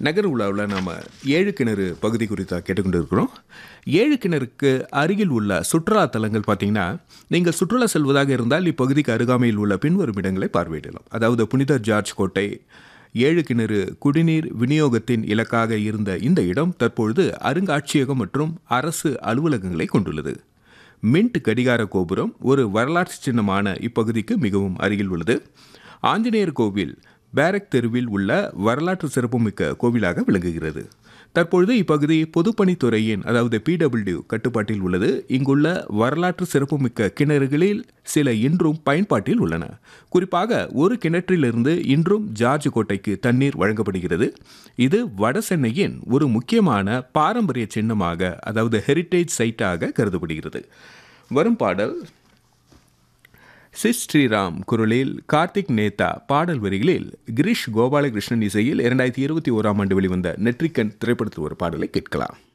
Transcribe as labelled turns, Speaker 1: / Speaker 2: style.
Speaker 1: நகர் உலாவில் நாம் ஏழு கிணறு பகுதி குறித்து கேட்டுக்கொண்டு இருக்கிறோம் ஏழு கிணறுக்கு அருகில் உள்ள சுற்றுலா தலங்கள் பார்த்தீங்கன்னா நீங்கள் சுற்றுலா செல்வதாக இருந்தால் இப்பகுதிக்கு அருகாமையில் உள்ள பின்வரும் இடங்களை பார்வையிடலாம் அதாவது புனித ஜார்ஜ் கோட்டை ஏழு கிணறு குடிநீர் விநியோகத்தின் இலக்காக இருந்த இந்த இடம் தற்பொழுது அருங்காட்சியகம் மற்றும் அரசு அலுவலகங்களை கொண்டுள்ளது மின்ட் கடிகார கோபுரம் ஒரு வரலாற்று சின்னமான இப்பகுதிக்கு மிகவும் அருகில் உள்ளது ஆஞ்சநேயர் கோவில் பேரக் தெருவில் உள்ள வரலாற்று சிறப்புமிக்க கோவிலாக விளங்குகிறது தற்பொழுது இப்பகுதி பொதுப்பணித்துறையின் அதாவது பிடபிள்யூ கட்டுப்பாட்டில் உள்ளது இங்குள்ள வரலாற்று சிறப்புமிக்க கிணறுகளில் சில இன்றும் பயன்பாட்டில் உள்ளன குறிப்பாக ஒரு கிணற்றிலிருந்து இன்றும் ஜார்ஜ் கோட்டைக்கு தண்ணீர் வழங்கப்படுகிறது இது வட சென்னையின் ஒரு முக்கியமான பாரம்பரிய சின்னமாக அதாவது ஹெரிட்டேஜ் சைட்டாக கருதப்படுகிறது வரும் பாடல் சிஸ் ஸ்ரீராம் குரலில் கார்த்திக் நேதா பாடல் வரிகளில் கிரீஷ் கோபாலகிருஷ்ணன் இசையில் இரண்டாயிரத்தி இருபத்தி ஓராம் ஆண்டு வெளிவந்த நெற்றிக்கண் திரைப்படத்தில் ஒரு பாடலை கேட்கலாம்